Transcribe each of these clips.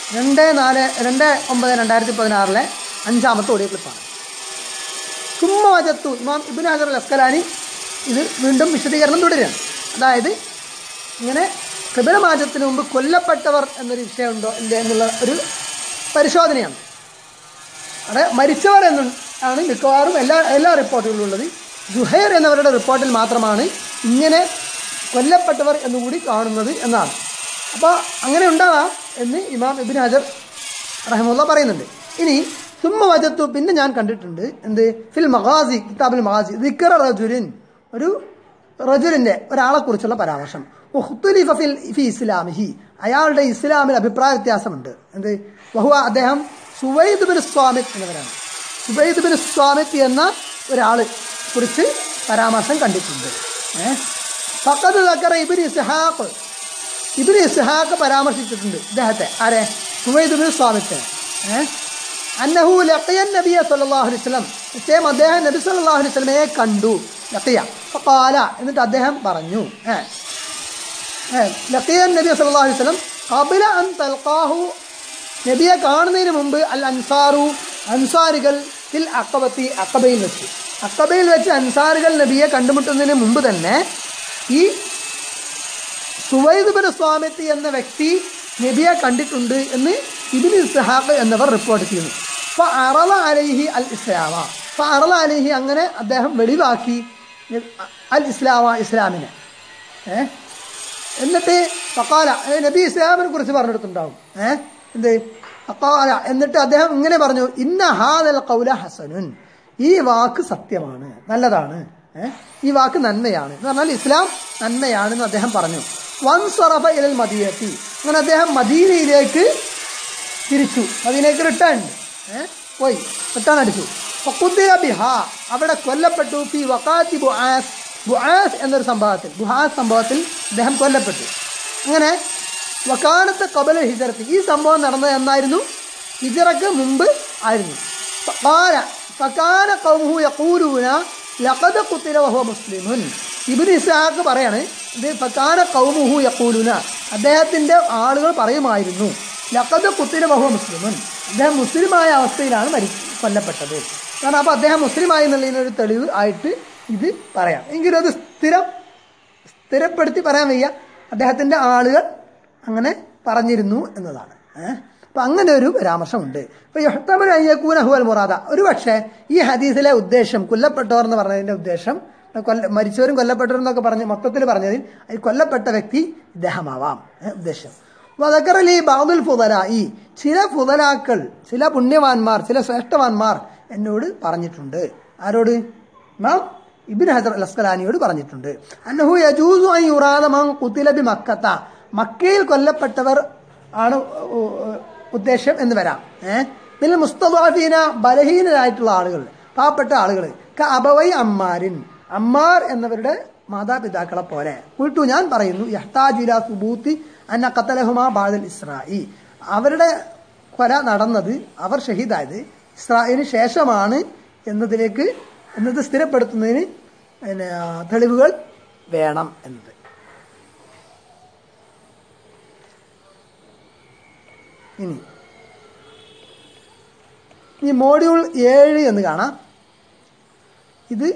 രണ്ട് നാല് രണ്ട് ഒമ്പത് രണ്ടായിരത്തി പതിനാറിലെ അഞ്ചാമത്തെ ഓഡിയോ ക്ലിപ്പാണ് സുമ്മ വജത്തു ഇമാം ഇബിൻ ഹജർ അൽ അസ്കലാനി ഇത് വീണ്ടും വിശദീകരണം തുടരുകയാണ് അതായത് ഇങ്ങനെ കൃപണമാറ്റത്തിന് മുമ്പ് കൊല്ലപ്പെട്ടവർ എന്നൊരു വിഷയമുണ്ടോ ഇല്ലേ എന്നുള്ള ഒരു പരിശോധനയാണ് അവിടെ മരിച്ചവർ എന്ന് ആണ് മിക്കവാറും എല്ലാ എല്ലാ റിപ്പോർട്ടുകളിലും ഉള്ളത് ജുഹൈർ എന്നവരുടെ റിപ്പോർട്ടിൽ മാത്രമാണ് ഇങ്ങനെ കൊല്ലപ്പെട്ടവർ എന്നുകൂടി കാണുന്നത് എന്നാണ് അപ്പോൾ അങ്ങനെ ഉണ്ടാവാം എന്ന് ഇമാം ഇബിൻ ഹജർ റഹമുല്ല പറയുന്നുണ്ട് ഇനി സുമ്മ വജത്തു പിന്നെ ഞാൻ കണ്ടിട്ടുണ്ട് എന്ത് ഫിൽ മഹാസി കിതാബിൽ മഹാസി ദിക്കറ റജുലിൻ ഒരു റജുലിൻ്റെ ഒരാളെ കുറിച്ചുള്ള പരാമർശം ഉഖ്തുലിഫ ഫിൽ ഫി ഇസ്ലാമിഹി അയാളുടെ ഇസ്ലാമിൽ അഭിപ്രായ വ്യത്യാസമുണ്ട് എന്ത് ബഹുവ അദ്ദേഹം സുവൈദ് ബിൻ സ്വാമിത് എന്നവരാണ് സുവൈദ് ബിൻ സ്വാമിത് എന്ന ഒരാൾ കുറിച്ച് പരാമർശം കണ്ടിട്ടുണ്ട് ഏഹ് ഫക്കത് ദക്കറ ഇബിൻ ഇസ്ഹാഖ് ഇബിന് ഇസ്ഹാഖ് പരാമർശിച്ചിട്ടുണ്ട് ഇദ്ദേഹത്തെ ആരെ സുവൈദ് ബിൻ സ്വാമിത്തെ ഏഹ് അന്നഹു ലഖിയൻ നബിയ സല്ലല്ലാഹു അലൈഹി വസല്ലം നിശ്ചയം അദ്ദേഹം നബി സല്ലല്ലാഹു അലൈഹി വസല്ലമയെ കണ്ടു ലഖിയ ഫഖാല എന്നിട്ട് അദ്ദേഹം പറഞ്ഞു ഏഹ് ഏഹ് ലഖിയൻ നബി സല്ലല്ലാഹു അലൈഹി വസല്ലം ഖബല അൻ തൽഖാഹു നബിയെ കാണുന്നതിന് മുമ്പ് അൽ അൻസാറു അൻസാരികൾ ഫിൽ അക്കബത്തി അക്കബയിൽ വെച്ച് അക്കബയിൽ വെച്ച് അൻസാറുകൾ നബിയെ കണ്ടുമുട്ടുന്നതിന് മുമ്പ് തന്നെ ഈ സുവൈദ് ബിൻ സ്വാമിത്ത് എന്ന വ്യക്തി നബിയെ കണ്ടിട്ടുണ്ട് എന്ന് ഇബിൻ ഇസ്ഹാഖ് എന്നിവർ റിപ്പോർട്ട് ചെയ്യുന്നു അപ്പോൾ അറള അലൈഹി അൽ ഇസ്ലാമ അപ്പോൾ അറള അലൈഹി അങ്ങനെ അദ്ദേഹം വെളിവാക്കി അൽ ഇസ്ലാമ ഇസ്ലാമിനെ ഏ എന്നിട്ട് ഫക്കാല ഏ, നബി ഇസ്ലാമിനെ കുറിച്ച് പറഞ്ഞെടുത്തുണ്ടാവും ഏ എന്ത് ഫക്കാല എന്നിട്ട് അദ്ദേഹം ഇങ്ങനെ പറഞ്ഞു ഇന്ന ഹാദൽ കൗല ഹസനുൻ ഈ വാക്ക് സത്യമാണ് നല്ലതാണ് ഏ? ഈ വാക്ക് നന്മയാണ് എന്ന് പറഞ്ഞാൽ ഇസ്ലാം നന്മയാണെന്ന് അദ്ദേഹം പറഞ്ഞു വൻ സറഫ ഇലൽ മദീനത്തി അങ്ങനെ അദ്ദേഹം മദീനയിലേക്ക് തിരിച്ചു മദീനയ്ക്ക് റിട്ടേൺ ഏഹ് പോയി റിട്ടേൺ അടിച്ചു ഫഖുദ്ദിയ ബിഹ അവിടെ കൊല്ലപ്പെട്ടു ഫി വക്കാത്തി ബുആസ് ബുആസ് എന്നൊരു സംഭവത്തിൽ ബുഹാസ് സംഭവത്തിൽ അദ്ദേഹം കൊല്ലപ്പെട്ടു അങ്ങനെ വക്കാനത്തെ കബല ഹിജറത്ത് ഈ സംഭവം നടന്നത് എന്നായിരുന്നു ഹിജറക്ക് മുമ്പ് ആയിരുന്നു ഫഖാല ഫക്കാന ഖൗമുഹു യഖൂലൂന ലഖദ ഖുതില വഹുവ മുസ്ലിമുൻ ഇബ്നു ഇസ്ഹാഖ് പറയാണ് ഇത് ഫക്കാന ഖൗമുഹു യഖൂലൂന അദ്ദേഹത്തിന്റെ ആളുകൾ പറയുമായിരുന്നു ലഖദ ഖുതില വഹുവ മുസ്ലിമുൻ അദ്ദേഹം മുസ്ലിമായ അവസ്ഥയിലാണ് മരി കൊല്ലപ്പെട്ടത് കാരണം അപ്പോൾ അദ്ദേഹം മുസ്ലിമായി എന്നുള്ളതിനൊരു തെളിവ് ആയിട്ട് ഇത് പറയാം എങ്കിലും അത് സ്ഥിരം സ്ഥിരപ്പെടുത്തി പറയാൻ വയ്യ അദ്ദേഹത്തിൻ്റെ ആളുകൾ അങ്ങനെ പറഞ്ഞിരുന്നു എന്നതാണ് ഏഹ് അപ്പം അങ്ങനെ ഒരു പരാമർശമുണ്ട് അപ്പോൾ യുഹത്തമൻ അയ്യക്കൂൻ അഹുവൽ മുറാദ ഒരു പക്ഷേ ഈ ഹദീസിലെ ഉദ്ദേശം കൊല്ലപ്പെട്ടവർ എന്ന് പറഞ്ഞതിൻ്റെ ഉദ്ദേശം കൊല്ല മരിച്ചവരും കൊല്ലപ്പെട്ടവരും എന്നൊക്കെ പറഞ്ഞ് മൊത്തത്തിൽ പറഞ്ഞതിൽ ഈ കൊല്ലപ്പെട്ട വ്യക്തി ഇദ്ദേഹമാവാം ഏ, ഉദ്ദേശം വതക്കറലി ബാദുൽ ഫുതലായി ചില ഫുതലാക്കൾ ചില പുണ്യവാന്മാർ ചില ശ്രേഷ്ഠവാന്മാർ എന്നോട് പറഞ്ഞിട്ടുണ്ട് ആരോട് ഇമാം ഇബിൻ ഹജർ അൽ അസ്കലാനിയോട് പറഞ്ഞിട്ടുണ്ട് അന്നഹു യജൂസു അൻ യുറാദ മൻ ഖുതില ബി മക്കത്ത മക്കയിൽ കൊല്ലപ്പെട്ടവർ ആണ് ഉ- ഉ- ഉദ്ദേശം എന്ന് വരാം ഏഹ് പിന്നെ മുസ്തഫീന ബലഹീനരായിട്ടുള്ള ആളുകൾ പാവപ്പെട്ട ആളുകൾ ക അബവൈ അമ്മാരിൻ അമ്മാർ എന്നവരുടെ മാതാപിതാക്കളെ പോലെ ഉൾട്ടു ഞാൻ പറയുന്നു യഹ്താജില സുബൂത്തി അന്ന കത്തലഹുമാ ബാദൽ ഇസ്രായി അവരുടെ കൊല നടന്നത് അവർ ഷഹീദായത് ഇസ്രായേലിന് ശേഷമാണ് എന്നതിലേക്ക് എന്നത് സ്ഥിരപ്പെടുത്തുന്നതിന് പിന്നെ തെളിവുകൾ വേണം എന്നത് ഇനി ഈ മോഡ്യൂൾ ഏഴ് എന്ന് കാണാം ഇത്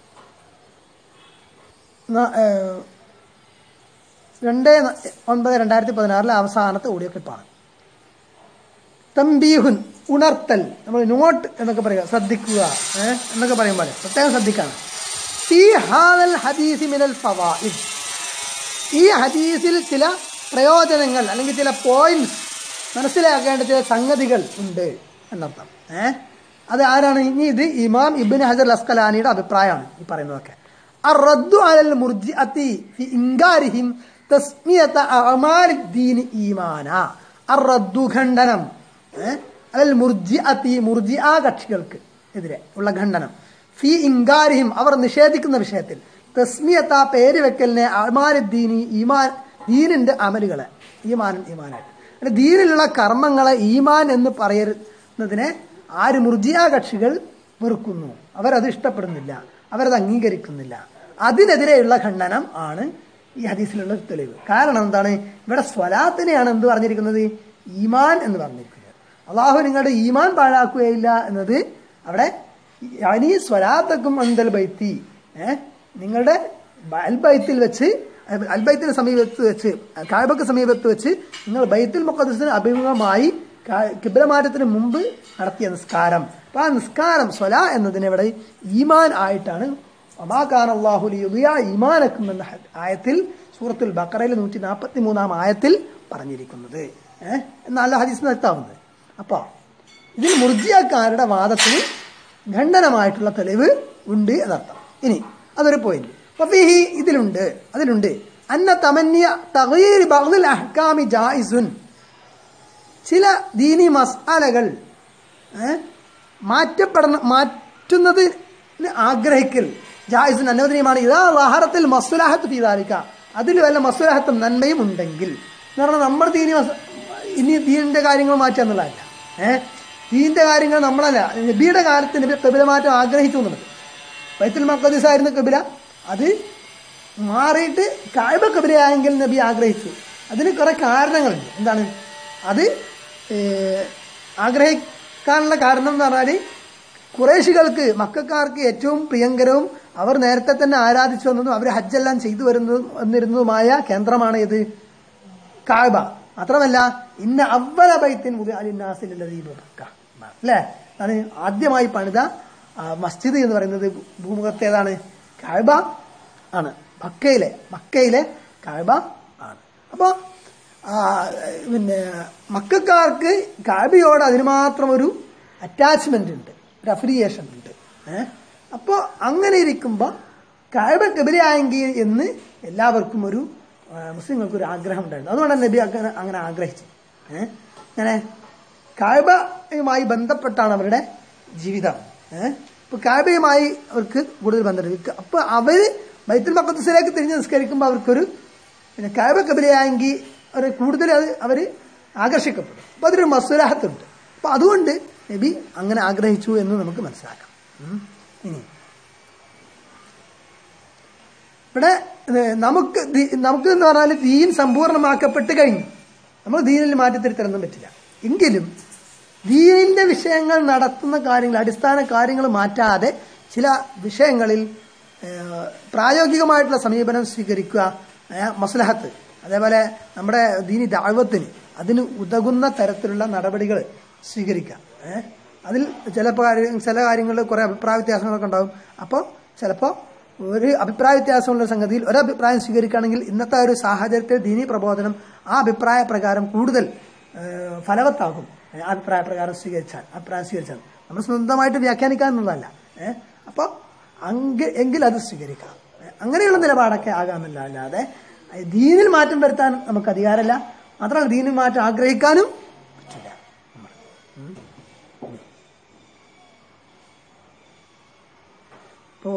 ന- ഏഹ് രണ്ട് ന- ഒൻപത് രണ്ടായിരത്തി പതിനാറിലെ അവസാനത്തെ ഓഡിയോ ക്ലിപ്പാണ് തമ്പീഹുൻ ഉണർത്തൽ നമ്മൾ നോട്ട് എന്നൊക്കെ പറയുക ശ്രദ്ധിക്കുക ഏഹ് എന്നൊക്കെ പറയും പോലെ പ്രത്യേകം ശ്രദ്ധിക്കണം ഈ ഹാദൽ ഹദീസി മിനൽ ഫവായിദ് ഈ ഹദീസിൽ ചില പ്രയോജനങ്ങൾ അല്ലെങ്കിൽ ചില പോയിന്റ്സ് മനസ്സിലാക്കേണ്ട ചില സംഗതികൾ ഉണ്ട് എന്നർത്ഥം ഏ അത് ആരാണ് ഇനി ഇത് ഇമാം ഇബിൻ ഹജർ അസ്കലാനിയുടെ അഭിപ്രായമാണ് ഈ പറയുന്നതൊക്കെ അറദ്ദു അലൽ മുർജിഅത്തി ഫി ഇൻകാരിഹിം തസ്മിയത അഅമാലിദ്ദീൻ ഈമാന അറദ്ദു ഖണ്ഡനം ഏ? അലൽ മുർജിഅത്തി മുർജിഅ കക്ഷികൾക്ക് എതിരെ ഉള്ള ഖണ്ഡനം ഫി ഇൻകാരിഹിം അവർ നിഷേധിക്കുന്ന വിഷയത്തിൽ തസ്മിയത്ത പേര് വെക്കലിനെ അമാലുദ്ദീനി ഈമാൻ ദീനിന്റെ അമലുകളെ ഈമാൻ ഈമാനായിട്ട് അല്ല ദീനിലുള്ള കർമ്മങ്ങളെ ഈമാൻ എന്ന് പറയുന്നതിനെ ആര് മുർജിയ കക്ഷികൾ വെറുക്കുന്നു അവരത് ഇഷ്ടപ്പെടുന്നില്ല അവരത് അംഗീകരിക്കുന്നില്ല അതിനെതിരെയുള്ള ഖണ്ഡനം ആണ് ഈ ഹദീസിലുള്ള ഒരു തെളിവ് കാരണം എന്താണ് ഇവിടെ സ്വലാത്തിനെയാണ് എന്ത് പറഞ്ഞിരിക്കുന്നത് ഈമാൻ എന്ന് പറഞ്ഞിരിക്കുന്നത് അള്ളാഹു നിങ്ങളുടെ ഈമാൻ പാഴാക്കുകയില്ല എന്നത് അവിടെ അനി സ്വലാത്തക്കും അന്തൽ ബൈത്തി ഏഹ് നിങ്ങളുടെ അൽബൈത്തിൽ വെച്ച് അൽബൈത്തിന് സമീപത്ത് വെച്ച് കായബക്ക് സമീപത്ത് വെച്ച് നിങ്ങൾ ബൈത്തുൽ മുഖദ്സിന് അഭിമുഖമായി കിബിലമാറ്റത്തിന് മുമ്പ് നടത്തിയ നിസ്കാരം അപ്പൊ ആ നിസ്കാരം സ്വല എന്നതിനെ ഇവിടെ ഈമാൻ ആയിട്ടാണ് ഒമാക്കാൻ അള്ളാഹുലിയ ഈമാനക്കും എന്ന ആയത്തിൽ സൂറത്തുൽ ബക്കറയിൽ നൂറ്റി നാൽപ്പത്തി മൂന്നാം ആയത്തിൽ പറഞ്ഞിരിക്കുന്നത് ഏഹ് എന്നല്ല ഹദീസ് നിർത്താവുന്നത് അപ്പോൾ ഇതിൽ മുർജിയക്കാരുടെ വാദത്തിന് ഖണ്ഡനമായിട്ടുള്ള തെളിവ് ഉണ്ട് എന്നർത്ഥം ഇനി അതൊരു പോയിന്റ് ഫീഹി ഇതിലുണ്ട് അതിലുണ്ട് അന്ന തമന്യ തഗീർ ബഗ്ദുൽ അഹ്കാമി ജായിസുൻ ചില ദീനി മസാലകൾ മാറ്റപ്പെടണം മാറ്റുന്നതിന് ആഗ്രഹിക്കൽ ജായിസുൻ അനുവദനീയമാണ് ഇതാ വഹറത്തിൽ മസുലാഹത്ത് ഫീതാലിക്ക അതിൽ വല്ല മസുലാഹത്തും നന്മയും ഉണ്ടെങ്കിൽ എന്ന് പറഞ്ഞാൽ നമ്മുടെ ദീനി ഇനി ദീനിന്റെ കാര്യങ്ങൾ മാറ്റുക എന്നുള്ളതല്ല ഏഹ് ദീനിന്റെ കാര്യങ്ങൾ നമ്മളല്ല നബിയുടെ കാലത്ത് നബി കബില മാറ്റം ആഗ്രഹിച്ചു എന്നുള്ളത് ബൈത്തുൽ മക്കദീസ് ആയിരുന്നു കബില അത് മാറിയിട്ട് കായ്ബ കബിലയായെങ്കിൽ നബി ആഗ്രഹിച്ചു അതിന് കുറെ കാരണങ്ങളുണ്ട് എന്താണ് അത് ആഗ്രഹിക്കാനുള്ള കാരണം എന്ന് പറഞ്ഞാൽ കുറേശികൾക്ക് മക്കാർക്ക് ഏറ്റവും പ്രിയങ്കരവും അവർ നേരത്തെ തന്നെ ആരാധിച്ചു വന്നതും അവർ ഹജ്ജെല്ലാം ചെയ്തു വരുന്നതും വന്നിരുന്നതുമായ കേന്ദ്രമാണ് ഇത് കാഴ്ബ മാത്രമല്ല ഇന്ന അവല ബൈത്തിൻ അല്ലേ അതാണ് ആദ്യമായി പണിത മസ്ജിദ് എന്ന് പറയുന്നത് ഭൂമുഖത്ത് ഏതാണ് കാഴ്ബ ആണ് മക്കയിലെ മക്കയിലെ കാഴ്ബ ആണ് അപ്പോൾ പിന്നെ മക്കാർക്ക് കാഴ്ബയോട് അതിന് മാത്രം ഒരു അറ്റാച്ച്മെന്റ് ഉണ്ട് ഒരു അഫിലിയേഷൻ ഉണ്ട് ഏഹ് അപ്പോൾ അങ്ങനെ ഇരിക്കുമ്പോൾ കാഴ്ബ കബിലയായെങ്കിൽ എന്ന് എല്ലാവർക്കും ഒരു മുസ്ലിങ്ങൾക്ക് ഒരു ആഗ്രഹം ഉണ്ടായിരുന്നു അതുകൊണ്ടാണ് നബി അങ്ങനെ അങ്ങനെ ആഗ്രഹിച്ചത് ഏഹ് അങ്ങനെ കാഴ്ബയുമായി ബന്ധപ്പെട്ടാണ് അവരുടെ ജീവിതം ഏഹ് ഇപ്പൊ കാഴ്ബയുമായി അവർക്ക് കൂടുതൽ ബന്ധമുണ്ട് അപ്പൊ അവര് ബൈത്തുൽ മക്കത്തസിലേക്ക് തിരിഞ്ഞ് നിസ്കരിക്കുമ്പോൾ അവർക്കൊരു പിന്നെ കാഴ്ബ കബിലയായെങ്കിൽ അവർ കൂടുതൽ അത് അവർ ആകർഷിക്കപ്പെടും അപ്പൊ അതിലൊരു മസുലാഹത്തുണ്ട് അപ്പൊ അതുകൊണ്ട് നബി അങ്ങനെ ആഗ്രഹിച്ചു എന്ന് നമുക്ക് മനസ്സിലാക്കാം ഇനി ഇവിടെ നമുക്ക് നമുക്ക് എന്ന് പറഞ്ഞാൽ ദീൻ സമ്പൂർണ്ണമാക്കപ്പെട്ട് കഴിഞ്ഞു നമ്മൾ ദീനിൽ മാറ്റിത്തിരുത്തരൊന്നും പറ്റില്ല എങ്കിലും ദീനിന്റെ വിഷയങ്ങൾ നടത്തുന്ന കാര്യങ്ങൾ അടിസ്ഥാന കാര്യങ്ങൾ മാറ്റാതെ ചില വിഷയങ്ങളിൽ പ്രായോഗികമായിട്ടുള്ള സമീപനം സ്വീകരിക്കുക മസ്ലഹത്ത് അതേപോലെ നമ്മുടെ ദീനി ദാഴ്വത്തിന് അതിന് ഉതകുന്ന തരത്തിലുള്ള നടപടികൾ സ്വീകരിക്കുക അതിൽ ചില ചില കാര്യങ്ങളിൽ കുറെ അഭിപ്രായ വ്യത്യാസങ്ങളൊക്കെ ഉണ്ടാവും അപ്പോൾ ചിലപ്പോൾ ഒരു അഭിപ്രായ വ്യത്യാസമുള്ള സംഗതിയിൽ ഒരു അഭിപ്രായം സ്വീകരിക്കുകയാണെങ്കിൽ ഇന്നത്തെ ഒരു സാഹചര്യത്തിൽ ദീനി പ്രബോധനം ആ അഭിപ്രായ പ്രകാരം കൂടുതൽ ഫലവത്താകും ആ അഭിപ്രായ പ്രകാരം സ്വീകരിച്ചാൽ അഭിപ്രായം സ്വീകരിച്ചാൽ നമ്മൾ സ്വന്തമായിട്ട് വ്യാഖ്യാനിക്കുക എന്നുള്ളതല്ല ഏഹ് അപ്പോൾ അങ്ക എങ്കിൽ അത് സ്വീകരിക്കാം അങ്ങനെയുള്ള നിലപാടൊക്കെ ആകാമല്ല അല്ലാതെ ദീനിൽ മാറ്റം വരുത്താൻ നമുക്ക് അധികാരമല്ല മാത്രമല്ല ദീനിൽ മാറ്റം ആഗ്രഹിക്കാനും പറ്റില്ല ഇപ്പോ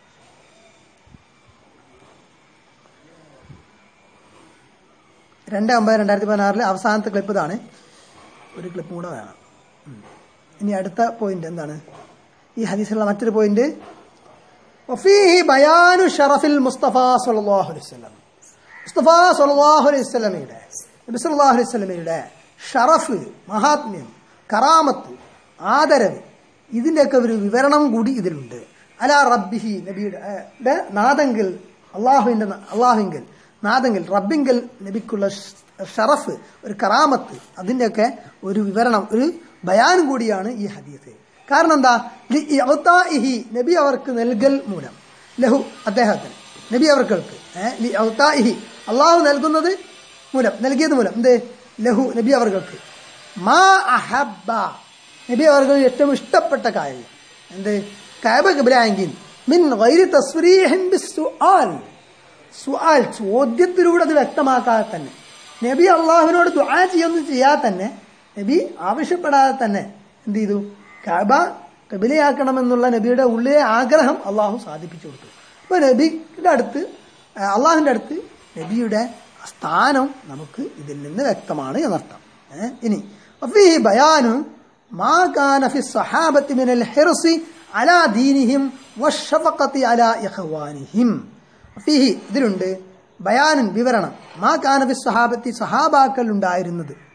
രണ്ട് ഒമ്പത് രണ്ടായിരത്തി പതിനാറിലെ അവസാനത്തെ ക്ലിപ്പ് ഇതാണ് ഒരു ക്ലിപ്പ് കൂടെ വേണം ഇനി അടുത്ത പോയിന്റ് എന്താണ് ഈ ഹദീസിലുള്ള മറ്റൊരു പോയിന്റ് വഫീഹി ബയാനു ഷറഫിൽ മുസ്തഫ സല്ലല്ലാഹു അലൈഹി വസല്ലം മുസ്തഫ സല്ലല്ലാഹു അലൈഹി വസല്ലമയുടെ നബി സല്ലല്ലാഹു അലൈഹി വസല്ലമയുടെ ഷറഫ് മഹാത്മ്യം കറാമത്ത് ആദരവ് ഇതിൻ്റെയൊക്കെ ഒരു വിവരണം കൂടി ഇതിലുണ്ട് അല റബ്ബിഹി നബിയുടെ നാദെങ്കിൽ അള്ളാഹുവിൻ്റെ അള്ളാഹുവിങ്കൽ നാദെങ്കിൽ റബ്ബിങ്കൽ നബിക്കുള്ള ഷറഫ് ഒരു കറാമത്ത് അതിൻ്റെയൊക്കെ ഒരു വിവരണം ഒരു ബയാനും കൂടിയാണ് ഈ ഹദീസ് കാരണം എന്താ ലി നബി അവർക്ക് നൽകൽ മൂലം ലഹു അദ്ദേഹത്തിന് നബി അവർക്കൾക്ക് ലി ഔത്താഇഹി അള്ളാഹു നൽകുന്നത് മൂലം നൽകിയത് മൂലം എന്ത് ലഹു നബി അവർക്ക് മാ അഹബ്ബ നബി അവർക്ക് ഏറ്റവും ഇഷ്ടപ്പെട്ട കാര്യം എന്ത് കാബ കിബിലായെങ്കിൽ മിൻ ഗൈരി തസ്രീഹിൻ ബിസ്സുആൽ സുആൽ ചോദ്യത്തിലൂടെ അത് വ്യക്തമാക്കാതെ തന്നെ നബി അള്ളാഹുവിനോട് ദുആ ചെയ്യൊന്നും ചെയ്യാതെ തന്നെ നബി ആവശ്യപ്പെടാതെ തന്നെ എന്ത് ചെയ്തു കാബ കബിലയാക്കണമെന്നുള്ള നബിയുടെ ഉള്ളിലെ ആഗ്രഹം അള്ളാഹു സാധിപ്പിച്ചു കൊടുത്തു അപ്പോൾ നബിയുടെ അടുത്ത് അള്ളാഹുവിൻ്റെ അടുത്ത് നബിയുടെ സ്ഥാനം നമുക്ക് ഇതിൽ നിന്ന് വ്യക്തമാണ് എന്നർത്ഥം ഇനി ഫീഹി ബയാനു മാ കാന ഫി സഹാബത്തി മിനൽ ഹിർസി അലാ ദീനിഹിം വഷഫഖത്തി അലാ ഇഖ്വാനിഹിം ഫീഹി ഇതിലുണ്ട് ബയാനുൻ വിവരണം മാ കാന ഫി സഹാബത്തി സഹാബാക്കൾ ഉണ്ടായിരുന്നത്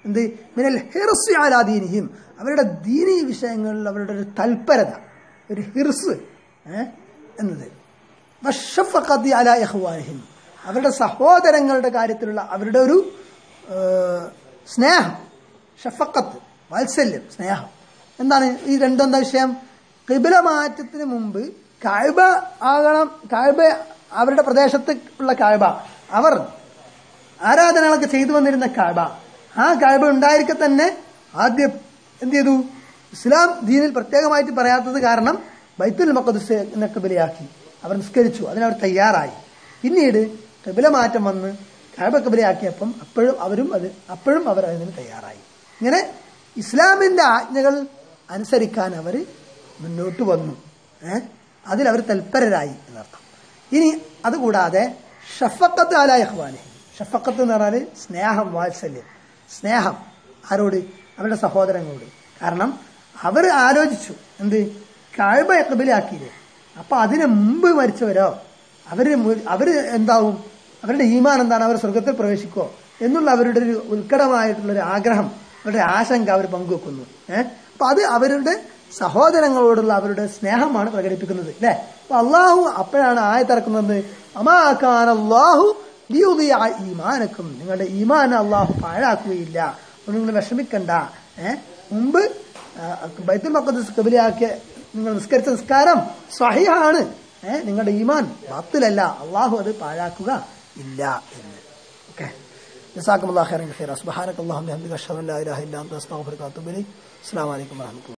എന്ത് മിനൽ ഹിർസ് അലാ ദീനിഹിം അവരുടെ ദീനീ വിഷയങ്ങളിൽ അവരുടെ ഒരു തൽപരത ഒരു ഹിർസ് ഏ, എന്നത് വഷഫഖത്തി അലാ ഇഖ്വാനിഹിം അവരുടെ സഹോദരങ്ങളുടെ കാര്യത്തിലുള്ള അവരുടെ ഒരു ഏ, സ്നേഹം ഷഫക്കത്ത് വാത്സല്യം സ്നേഹം എന്താണ് ഈ രണ്ടെന്താ വിഷയം കിബില മാറ്റത്തിന് മുമ്പ് കാഴ്ബ ആകണം കാഴ്ബ അവരുടെ പ്രദേശത്ത് ഉള്ള കാഴ്ബ അവർ ആരാധനകളൊക്കെ ചെയ്തു വന്നിരുന്ന കാഴ്ബ ആ കാഴ്ബ ഉണ്ടായിരിക്കെ തന്നെ ആദ്യം എന്ത് ചെയ്തു ഇസ്ലാം ദീനിൽ പ്രത്യേകമായിട്ട് പറയാത്തത് കാരണം ബൈത്തുൽ മക്കദസ് എന്ന കബിലയാക്കി അവർ നിസ്കരിച്ചു അതിനവർ തയ്യാറായി പിന്നീട് കബില മാറ്റം വന്ന് കാഴ്ബ കബിലയാക്കിയപ്പം അപ്പോഴും അവരും അത് അപ്പോഴും അവർ അതിന് തയ്യാറായി ഇങ്ങനെ ഇസ്ലാമിന്റെ ആജ്ഞകൾ അനുസരിക്കാൻ അവർ മുന്നോട്ട് വന്നു ഏഹ് അതിൽ അവർ തൽപരരായി എന്നർത്ഥം ഇനി അതുകൂടാതെ ഷഫക്കത്ത് അല ഇഹ്വാനെ ഷഫക്കത്ത് എന്ന് പറഞ്ഞാൽ സ്നേഹം വാത്സല്യം സ്നേഹം ആരോട് അവരുടെ സഹോദരങ്ങളോട് കാരണം അവർ ആലോചിച്ചു എന്ത് കഴിവ കബിലാക്കിയില്ലേ അപ്പൊ അതിന് മുമ്പ് മരിച്ചവരോ അവര് മു- അവര് എന്താവും അവരുടെ ഈമാൻ എന്താണ് അവർ സ്വർഗത്തിൽ പ്രവേശിക്കോ എന്നുള്ള അവരുടെ ഒരു ഉത്കടമായിട്ടുള്ള ഒരു ആഗ്രഹം അവരുടെ ആശങ്ക അവർ പങ്കുവെക്കുന്നു ഏഹ് അപ്പൊ അത് അവരുടെ സഹോദരങ്ങളോടുള്ള അവരുടെ സ്നേഹമാണ് പ്രകടിപ്പിക്കുന്നത് അല്ലെ അപ്പൊ അള്ളാഹു അപ്പോഴാണ് ആയത്തിറക്കുന്നത് അമാക്കാൻ അള്ളാഹു ഈമാനക്കും നിങ്ങളുടെ ഈമാൻ അള്ളാഹു പാഴാക്കുകയില്ല അപ്പോൾ നിങ്ങൾ വിഷമിക്കണ്ട ഏഹ് മുമ്പ് ആ, ബൈത്തുൽ മക്കദസ് കബിലിയാക്കിയ നിങ്ങൾ നിസ്കരിച്ച നിസ്കാരം സ്വഹിയാണ് ഏഹ് നിങ്ങളുടെ ഈമാൻ ബാത്തിലല്ല അള്ളാഹു അത് പാഴാക്കുക ഇല്ല എന്ന് ഓക്കെ ജസാക്കും അള്ളാഹ് ഖൈറൻ കസീറ സുബ്ഹാനക അല്ലാഹുമ്മ ബിഹംദിക അഷ്ഹദു അൻ ലാ ഇലാഹ ഇല്ല അൻത അസ്തഗ്ഫിറുക വ അത്തൂബു ഇലൈക് അസ്സലാമു അലൈക്കും വറഹ്മത്തുള്ളാഹി